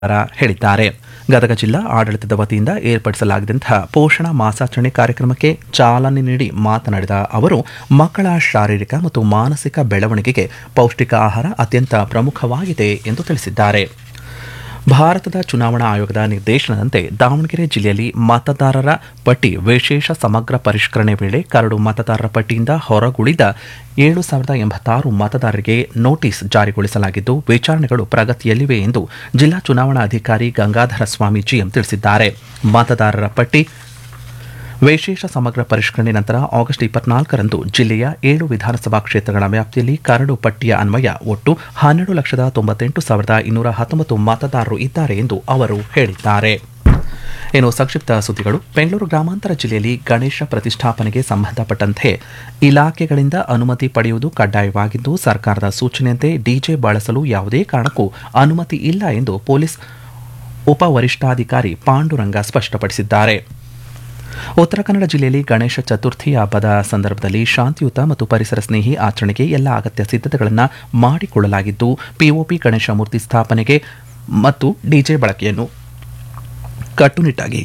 ಹೇಳಿದ್ದಾರೆ ಗದಗ ಜಿಲ್ಲಾ ಆಡಳಿತದ ವತಿಯಿಂದ ಏರ್ಪಡಿಸಲಾಗಿದ್ದಂತಹ ಪೋಷಣ ಮಾಸಾಚರಣೆ ಕಾರ್ಯಕ್ರಮಕ್ಕೆ ಚಾಲನೆ ನೀಡಿ ಮಾತನಾಡಿದ ಅವರು ಮಕ್ಕಳ ಶಾರೀರಿಕ ಮತ್ತು ಮಾನಸಿಕ ಬೆಳವಣಿಗೆಗೆ ಪೌಷ್ಟಿಕ ಆಹಾರ ಅತ್ಯಂತ ಪ್ರಮುಖವಾಗಿದೆ ಎಂದು ತಿಳಿಸಿದ್ದಾರೆ ಭಾರತದ ಚುನಾವಣಾ ಆಯೋಗದ ನಿರ್ದೇಶನದಂತೆ ದಾವಣಗೆರೆ ಜಿಲ್ಲೆಯಲ್ಲಿ ಮತದಾರರ ಪಟ್ಟಿ ವಿಶೇಷ ಸಮಗ್ರ ಪರಿಷ್ಕರಣೆ ವೇಳೆ ಕರಡು ಮತದಾರರ ಪಟ್ಟಿಯಿಂದ ಹೊರಗುಳಿದ ಏಳು ಸಾವಿರದ ಎಂಬತ್ತಾರು ಮತದಾರರಿಗೆ ನೋಟಿಸ್ ಜಾರಿಗೊಳಿಸಲಾಗಿದ್ದು ವಿಚಾರಣೆಗಳು ಪ್ರಗತಿಯಲ್ಲಿವೆ ಎಂದು ಜಿಲ್ಲಾ ಚುನಾವಣಾ ಅಧಿಕಾರಿ ಗಂಗಾಧರ ಸ್ವಾಮಿ ಜಿಎಂ ತಿಳಿಸಿದ್ದಾರೆ ಮತದಾರರ ಪಟ್ಟಿ ವಿಶೇಷ ಸಮಗ್ರ ಪರಿಷ್ಕರಣೆ ನಂತರ ಆಗಸ್ಟ್ ಇಪ್ಪತ್ನಾಲ್ಕರಂದು ಜಿಲ್ಲೆಯ ಏಳು ವಿಧಾನಸಭಾ ಕ್ಷೇತ್ರಗಳ ವ್ಯಾಪ್ತಿಯಲ್ಲಿ ಕರಡು ಪಟ್ಟಿಯ ಅನ್ವಯ ಒಟ್ಟು ಹನ್ನೆರಡು ಲಕ್ಷದ ತೊಂಬತ್ತೆಂಟು ಸಾವಿರದ ಇನ್ನೂರ ಹತ್ತೊಂಬತ್ತು ಮತದಾರರು ಇದ್ದಾರೆ ಎಂದು ಅವರು ಹೇಳಿದ್ದಾರೆ ಇನ್ನು ಸಂಕ್ಷಿಪ್ತ ಸುದ್ದಿಗಳು ಬೆಂಗಳೂರು ಗ್ರಾಮಾಂತರ ಜಿಲ್ಲೆಯಲ್ಲಿ ಗಣೇಶ ಪ್ರತಿಷ್ಠಾಪನೆಗೆ ಸಂಬಂಧಪಟ್ಟಂತೆ ಇಲಾಖೆಗಳಿಂದ ಅನುಮತಿ ಪಡೆಯುವುದು ಕಡ್ಡಾಯವಾಗಿದ್ದು ಸರ್ಕಾರದ ಸೂಚನೆಯಂತೆ ಡಿಜೆ ಬಳಸಲು ಯಾವುದೇ ಕಾರಣಕ್ಕೂ ಅನುಮತಿ ಇಲ್ಲ ಎಂದು ಪೊಲೀಸ್ ಉಪವರಿಷ್ಠಾಧಿಕಾರಿ ಪಾಂಡುರಂಗ ಸ್ಪಷ್ಟಪಡಿಸಿದ್ದಾರೆ ಉತ್ತರ ಕನ್ನಡ ಜಿಲ್ಲೆಯಲ್ಲಿ ಗಣೇಶ ಚತುರ್ಥಿ ಹಬ್ಬದ ಸಂದರ್ಭದಲ್ಲಿ ಶಾಂತಿಯುತ ಮತ್ತು ಪರಿಸರ ಸ್ನೇಹಿ ಆಚರಣೆಗೆ ಎಲ್ಲ ಅಗತ್ಯ ಸಿದ್ಧತೆಗಳನ್ನು ಮಾಡಿಕೊಳ್ಳಲಾಗಿದ್ದು ಪಿಒಪಿ ಗಣೇಶ ಮೂರ್ತಿ ಸ್ಥಾಪನೆಗೆ ಮತ್ತು ಡಿಜೆ ಬಳಕೆಯನ್ನು ಕಟ್ಟುನಿಟ್ಟಾಗಿ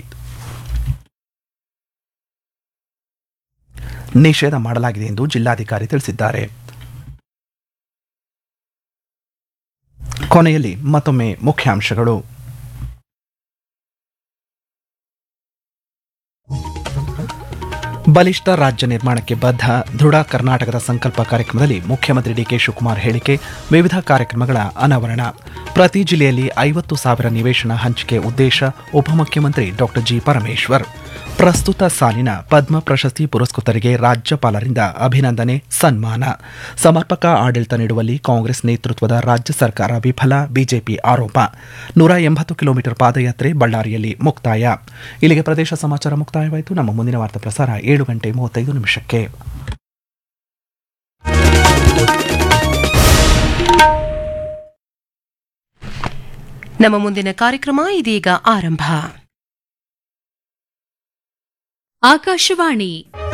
ನಿಷೇಧ ಮಾಡಲಾಗಿದೆ ಎಂದು ಜಿಲ್ಲಾಧಿಕಾರಿ ತಿಳಿಸಿದ್ದಾರೆ ಕೊನೆಯಲ್ಲಿ ಮತ್ತೊಮ್ಮೆ ಮುಖ್ಯಾಂಶಗಳು ಬಲಿಷ್ಠ ರಾಜ್ಯ ನಿರ್ಮಾಣಕ್ಕೆ ಬದ್ಧ ದೃಢ ಕರ್ನಾಟಕದ ಸಂಕಲ್ಪ ಕಾರ್ಯಕ್ರಮದಲ್ಲಿ ಮುಖ್ಯಮಂತ್ರಿ ಡಿಕೆ ಶಿವಕುಮಾರ್ ಹೇಳಿಕೆ ವಿವಿಧ ಕಾರ್ಯಕ್ರಮಗಳ ಅನಾವರಣ ಪ್ರತಿ ಜಿಲ್ಲೆಯಲ್ಲಿ ಐವತ್ತು ಸಾವಿರ ನಿವೇಶನ ಹಂಚಿಕೆ ಉದ್ದೇಶ ಉಪಮುಖ್ಯಮಂತ್ರಿ ಡಾಕ್ಟರ್ ಜಿ ಪರಮೇಶ್ವರ್ ಪ್ರಸ್ತುತ ಸಾಲಿನ ಪದ್ಮ ಪ್ರಶಸ್ತಿ ಪುರಸ್ಕೃತರಿಗೆ ರಾಜ್ಯಪಾಲರಿಂದ ಅಭಿನಂದನೆ ಸನ್ಮಾನ ಸಮರ್ಪಕ ಆಡಳಿತ ನೀಡುವಲ್ಲಿ ಕಾಂಗ್ರೆಸ್ ನೇತೃತ್ವದ ರಾಜ್ಯ ಸರ್ಕಾರ ವಿಫಲ ಬಿಜೆಪಿ ಆರೋಪ ನೂರ ಎಂಬತ್ತು ಕಿಲೋಮೀಟರ್ ಪಾದಯಾತ್ರೆ ಬಳ್ಳಾರಿಯಲ್ಲಿ ಮುಕ್ತಾಯ ಇಲ್ಲಿಗೆ ಪ್ರದೇಶ ಸಮಾಚಾರ ಮುಕ್ತಾಯವಾಯಿತು ನಮ್ಮ ಮುಂದಿನ ವಾರ್ತಾ ಪ್ರಸಾರ ಏಳು ಗಂಟೆ ಮೂವತ್ತೈದು ನಿಮಿಷಕ್ಕೆ ನಮ್ಮ ಮುಂದಿನ ಕಾರ್ಯಕ್ರಮ ಇದೀಗ ಆರಂಭ ಆಕಾಶವಾಣಿ